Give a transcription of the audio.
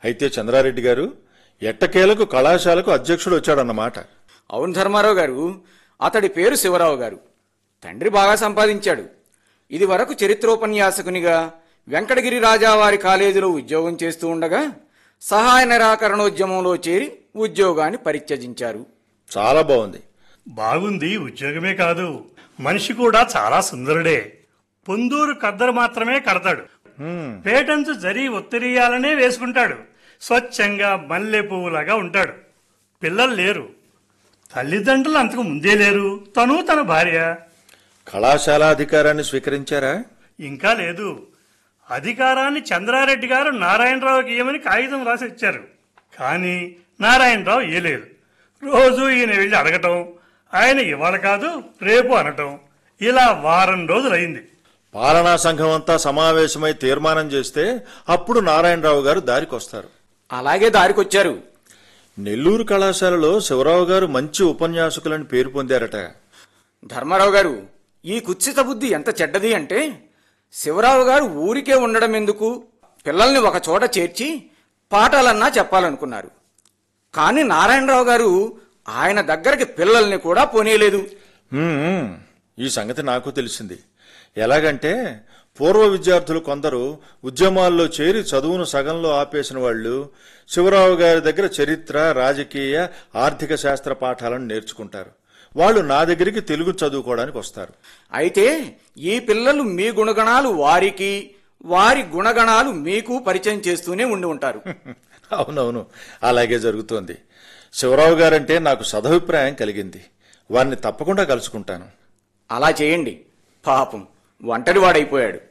అయితే చంద్రారెడ్డి గారు ఎట్టకేలకు కళాశాలకు అధ్యక్షుడు వచ్చాడన్నమాట అవును ధర్మారావు గారు అతడి పేరు శివరావు గారు తండ్రి బాగా సంపాదించాడు ఇది వరకు చరిత్రోపన్యాసకునిగా వెంకటగిరి రాజావారి కాలేజీలో ఉద్యోగం చేస్తూ ఉండగా సహాయ నిరాకరణోద్యమంలో చేరి ఉద్యోగాన్ని పరిత్యజించారు చాలా బాగుంది బాగుంది ఉద్యోగమే కాదు మనిషి కూడా చాలా సుందరుడే పొందూరు కద్దరు మాత్రమే కడతాడు పేటెంట్ జరి ఉత్తరీయాలనే వేసుకుంటాడు స్వచ్ఛంగా మల్లె పువ్వులాగా ఉంటాడు పిల్లలు లేరు తల్లిదండ్రులు అంతకు ముందే లేరు తను తన భార్య కళాశాల అధికారాన్ని స్వీకరించారా ఇంకా లేదు అధికారాన్ని చంద్రారెడ్డి గారు నారాయణరావుకి ఇయ్యమని కాగితం రాసి ఇచ్చారు కానీ నారాయణరావు ఇయ్యలేదు రోజు ఈయన వెళ్ళి అడగటం ఆయన ఇవాళ కాదు రేపు అనటం ఇలా వారం రోజులైంది పాలనా సంఘం అంతా సమావేశమై తీర్మానం చేస్తే అప్పుడు నారాయణరావు గారు దారికొస్తారు అలాగే దారికొచ్చారు నెల్లూరు కళాశాలలో శివరావు గారు మంచి ఉపన్యాసకులని పేరు పొందారట ధర్మారావు గారు ఈ కుత్సిత బుద్ధి ఎంత చెడ్డది అంటే శివరావు గారు ఊరికే ఉండడం ఎందుకు పిల్లల్ని ఒక చోట చేర్చి పాఠాలన్నా చెప్పాలనుకున్నారు కానీ నారాయణరావు గారు ఆయన దగ్గరికి పిల్లల్ని కూడా పోనీయలేదు హ్మ్, ఈ సంగతి నాకు తెలిసింది ఎలాగంటే పూర్వ విద్యార్థులు కొందరు ఉద్యమాల్లో చేరి చదువును సగంలో ఆపేసిన వాళ్ళు శివరావు గారి దగ్గర చరిత్ర రాజకీయ ఆర్థిక శాస్త్ర పాఠాలను నేర్చుకుంటారు వాళ్ళు నా దగ్గరికి తెలుగు చదువుకోవడానికి వస్తారు అయితే ఈ పిల్లలు మీ గుణగణాలు వారికి వారి గుణగణాలు మీకు పరిచయం చేస్తూనే ఉండి ఉంటారు అవునవును అలాగే జరుగుతోంది శివరావు గారంటే నాకు సదభిప్రాయం కలిగింది వారిని తప్పకుండా కలుసుకుంటాను అలా చేయండి పాపం ఒంటరి వాడైపోయాడు